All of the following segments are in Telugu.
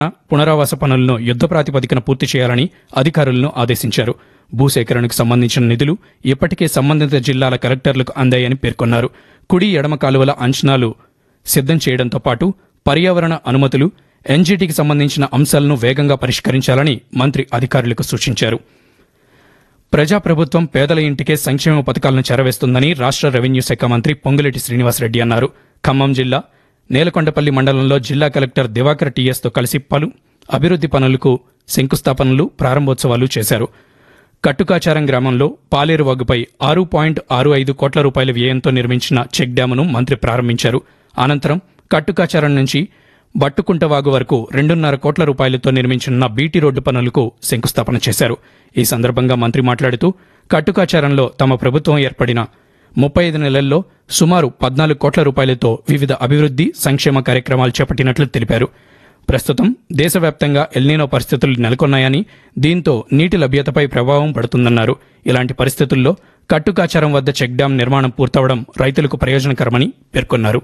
పునరావాస పనులను యుద్ధ ప్రాతిపదికన పూర్తి చేయాలని అధికారులను ఆదేశించారు భూసేకరణకు సంబంధించిన నిధులు ఇప్పటికే సంబంధిత జిల్లాల కలెక్టర్లకు అందాయని పేర్కొన్నారు కుడి ఎడమ కాలువల అంచనాలు సిద్ధం చేయడంతో పాటు పర్యావరణ అనుమతులు ఎన్జీటీకి సంబంధించిన అంశాలను వేగంగా పరిష్కరించాలని మంత్రి అధికారులకు సూచించారు ప్రజాప్రభుత్వం పేదల ఇంటికే సంక్షేమ పథకాలను చేరవేస్తుందని రాష్ట్ర రెవెన్యూ శాఖ మంత్రి పొంగులేటి శ్రీనివాసరెడ్డి అన్నారు ఖమ్మం జిల్లా నేలకొండపల్లి మండలంలో జిల్లా కలెక్టర్ దివాకర్ టీఎస్తో కలిసి పలు అభివృద్ది పనులకు శంకుస్థాపనలు ప్రారంభోత్సవాలు చేశారు కట్టుకాచారం గ్రామంలో పాలేరు వాగుపై ఆరు పాయింట్ ఆరు ఐదు కోట్ల రూపాయల వ్యయంతో నిర్మించిన చెక్ డ్యామును మంత్రి ప్రారంభించారు అనంతరం కట్టుకాచారం నుంచి బట్టుకుంట వాగు వరకు రెండున్నర కోట్ల రూపాయలతో నిర్మించిన బీటీ రోడ్డు పనులకు శంకుస్థాపన చేశారు ఈ సందర్భంగా మంత్రి మాట్లాడుతూ కట్టుకాచారంలో తమ ప్రభుత్వం ఏర్పడిన ముప్పై ఐదు నెలల్లో సుమారు పద్నాలుగు కోట్ల రూపాయలతో వివిధ అభివృద్ది సంక్షేమ కార్యక్రమాలు చేపట్టినట్లు తెలిపారు ప్రస్తుతం దేశవ్యాప్తంగా ఎల్నీనో పరిస్థితులు నెలకొన్నాయని దీంతో నీటి లభ్యతపై ప్రభావం పడుతుందన్నారు ఇలాంటి పరిస్థితుల్లో కట్టుకాచారం వద్ద చెక్ డ్యాం నిర్మాణం పూర్తవడం రైతులకు ప్రయోజనకరమని పేర్కొన్నారు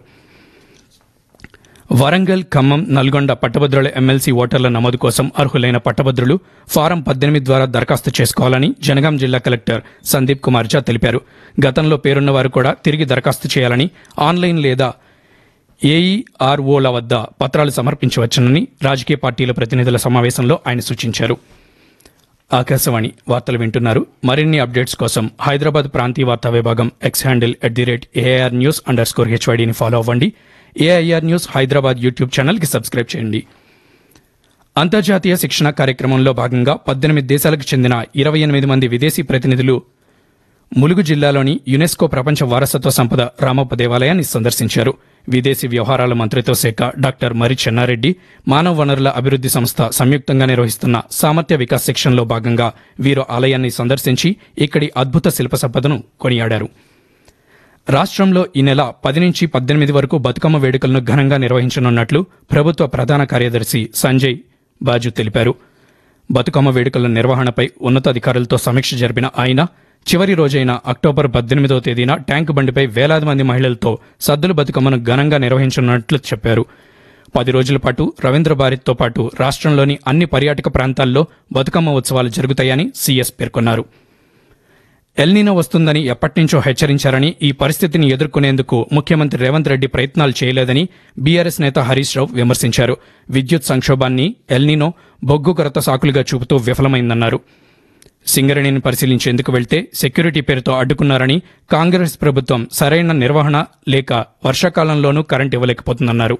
వరంగల్ ఖమ్మం నల్గొండ పట్టభద్రుల ఎమ్మెల్సీ ఓటర్ల నమోదు కోసం అర్హులైన పట్టభద్రులు ఫారం పద్దెనిమిది ద్వారా దరఖాస్తు చేసుకోవాలని జనగాం జిల్లా కలెక్టర్ సందీప్ కుమార్ ఝా తెలిపారు గతంలో పేరున్న వారు కూడా తిరిగి దరఖాస్తు చేయాలని ఆన్లైన్ లేదా ఏఈఆర్ఓల వద్ద పత్రాలు సమర్పించవచ్చునని రాజకీయ పార్టీల ప్రతినిధుల సమావేశంలో ఆయన సూచించారు ఆకాశవాణి వార్తలు వింటున్నారు మరిన్ని అప్డేట్స్ కోసం హైదరాబాద్ ప్రాంతీయ వార్తా విభాగం X handle at the rate AIR news underscore హెచ్వైడీని ఫాలో అవ్వండి ఏఐఆర్ న్యూస్ హైదరాబాద్ యూట్యూబ్ ఛానల్కి సబ్స్క్రైబ్ చేయండి అంతర్జాతీయ శిక్షణ కార్యక్రమంలో భాగంగా పద్దెనిమిది దేశాలకు చెందిన ఇరవై ఎనిమిది మంది విదేశీ ప్రతినిధులు ములుగు జిల్లాలోని యునెస్కో ప్రపంచ వారసత్వ సంపద రామప్ప దేవాలయాన్ని సందర్శించారు విదేశీ వ్యవహారాల మంత్రిత్వ శాఖ డాక్టర్ మరి చెన్నారెడ్డి మానవ వనరుల అభివృద్ది సంస్థ సంయుక్తంగా నిర్వహిస్తున్న సామర్థ్య వికాస్ సెక్షన్లో భాగంగా వీరు ఆలయాన్ని సందర్శించి ఇక్కడి అద్భుత శిల్ప సంపదను కొనియాడారు రాష్ట్రంలో ఈ నెల పది నుంచి పద్దెనిమిది వరకు బతుకమ్మ వేడుకలను ఘనంగా నిర్వహించనున్నట్లు ప్రభుత్వ ప్రధాన కార్యదర్శి సంజయ్ బాజు తెలిపారు బతుకమ్మ వేడుకల నిర్వహణపై ఉన్నతాధికారులతో సమీక్ష జరిపిన ఆయన చివరి రోజైన అక్టోబర్ పద్దెనిమిదవ తేదీన ట్యాంకు బండిపై వేలాది మంది మహిళలతో సద్దుల బతుకమ్మను ఘనంగా నిర్వహించనున్నట్లు చెప్పారు పది రోజుల పాటు రవీంద్ర భారత్తో పాటు రాష్ట్రంలోని అన్ని పర్యాటక ప్రాంతాల్లో బతుకమ్మ ఉత్సవాలు జరుగుతాయని సీఎస్ పేర్కొన్నారు ఎల్నీనో వస్తుందని ఎప్పటినుంచో హెచ్చరించారని ఈ పరిస్థితిని ఎదుర్కొనేందుకు ముఖ్యమంత్రి రేవంత్ రెడ్డి ప్రయత్నాలు చేయలేదని బీఆర్ఎస్ నేత హరీష్ రావు విమర్శించారు విద్యుత్ సంక్షోభాన్ని ఎల్నీనో బొగ్గు కొరత సాకులుగా చూపుతూ విఫలమైందన్నారు సింగరేణిని పరిశీలించేందుకు వెళ్తే సెక్యూరిటీ పేరుతో అడ్డుకున్నారని కాంగ్రెస్ ప్రభుత్వం సరైన నిర్వహణ లేక వర్షాకాలంలోనూ కరెంట్ ఇవ్వలేకపోతుందన్నారు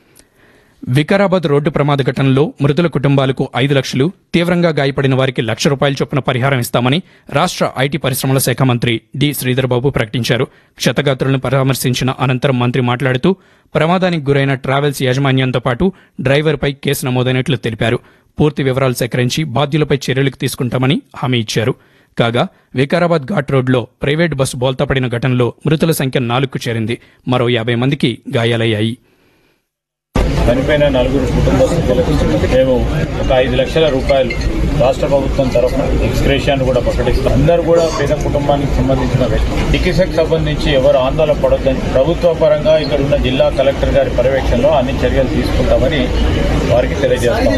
వికారాబాద్ రోడ్డు ప్రమాద ఘటనలో మృతుల కుటుంబాలకు ఐదు లక్షలు తీవ్రంగా గాయపడిన వారికి లక్ష రూపాయల చొప్పున పరిహారం ఇస్తామని రాష్ట్ర ఐటీ పరిశ్రమల శాఖ మంత్రి డి శ్రీధర్బాబు ప్రకటించారు క్షతగాత్రులను పరామర్శించిన అనంతరం మంత్రి మాట్లాడుతూ ప్రమాదానికి గురైన ట్రావెల్స్ యాజమాన్యంతో పాటు డ్రైవర్పై కేసు నమోదైనట్లు తెలిపారు పూర్తి వివరాలు సేకరించి బాధ్యులపై చర్యలకు తీసుకుంటామని హామీ ఇచ్చారు కాగా వికారాబాద్ ఘాట్ రోడ్లో ప్రైవేట్ బస్సు బోల్తా పడిన ఘటనలో మృతుల సంఖ్య నాలుగుకు చేరింది మరో యాభై మందికి గాయాలయ్యాయి చనిపోయిన నలుగురు కుటుంబస్తులకు మేము ఒక ఐదు లక్షల రూపాయలు రాష్ట్ర ప్రభుత్వం తరఫున ఎక్స్గ్రేషియాన్ని కూడా ప్రకటిస్తాం అందరూ కూడా పేద కుటుంబానికి సంబంధించిన వ్యక్తులు చికిత్సకు సంబంధించి ఎవరు ఆందోళన పడొద్దని ప్రభుత్వ పరంగా ఇక్కడ ఉన్న జిల్లా కలెక్టర్ గారి పర్యవేక్షణలో అన్ని చర్యలు తీసుకుంటామని వారికి తెలియజేస్తాం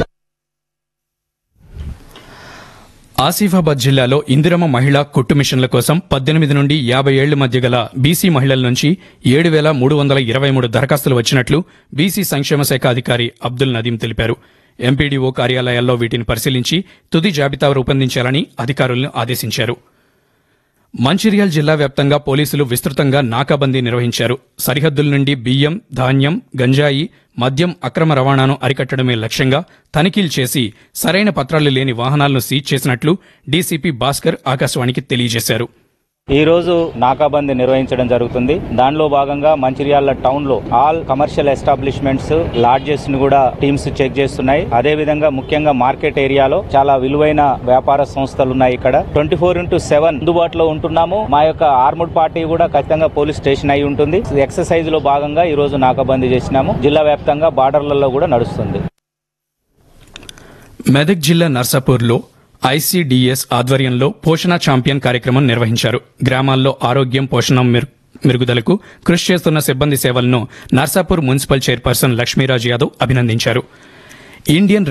ఆసిఫాబాద్ జిల్లాలో ఇందిరమ్మ మహిళా కుట్టు మిషన్ల కోసం పద్దెనిమిది నుండి యాభై ఏళ్ల మధ్య గల బీసీ మహిళల నుంచి ఏడు వేల మూడు వందల ఇరవై మూడు దరఖాస్తులు వచ్చినట్లు బీసీ సంక్షేమ శాఖ అధికారి అబ్దుల్ నదీం తెలిపారు ఎంపీడీఓ కార్యాలయాల్లో వీటిని పరిశీలించి తుది జాబితా రూపొందించాలని అధికారులను ఆదేశించారు మంచిర్యాల జిల్లా వ్యాప్తంగా పోలీసులు విస్తృతంగా నాకాబందీ నిర్వహించారు సరిహద్దుల నుండి బియ్యం ధాన్యం గంజాయి మద్యం అక్రమ రవాణాను అరికట్టడమే లక్ష్యంగా తనిఖీలు చేసి సరైన పత్రాలు లేని వాహనాలను సీజ్ చేసినట్లు డీసీపీ భాస్కర్ ఆకాశవాణికి తెలియజేశారు ఈ రోజు నాకాబందీ నిర్వహించడం జరుగుతుంది దానిలో భాగంగా మంచిర్యాల టౌన్ లో ఆల్ కమర్షియల్ ఎస్టాబ్లిష్మెంట్స్ లాడ్జెస్ ని కూడా టీమ్స్ చెక్ చేస్తున్నాయి అదే విధంగా ముఖ్యంగా మార్కెట్ ఏరియాలో చాలా విలువైన వ్యాపార సంస్థలు ఉన్నాయి ఇక్కడ ట్వంటీ ఫోర్ ఇంటూ సెవెన్ అందుబాటులో ఉంటున్నాము మా యొక్క ఆర్ముడ్ పార్టీ కూడా ఖచ్చితంగా పోలీస్ స్టేషన్ అయి ఉంటుంది ఎక్సర్సైజ్ లో భాగంగా ఈ రోజు నాకాబందీ చేసినాము జిల్లా వ్యాప్తంగా బార్డర్లలో కూడా నడుస్తుంది మెదక్ జిల్లా నర్సాపూర్లో ఐసీడీఎస్ ఆధ్వర్యంలో పోషణ ఛాంపియన్ కార్యక్రమం నిర్వహించారు గ్రామాల్లో ఆరోగ్యం పోషణ మెరు- మెరుగుదలకు కృషి చేస్తున్న సిబ్బంది సేవలను నర్సాపూర్ మున్సిపల్ చైర్పర్సన్ లక్ష్మీరాజు యాదవ్ అభినందించారు ఇండియన్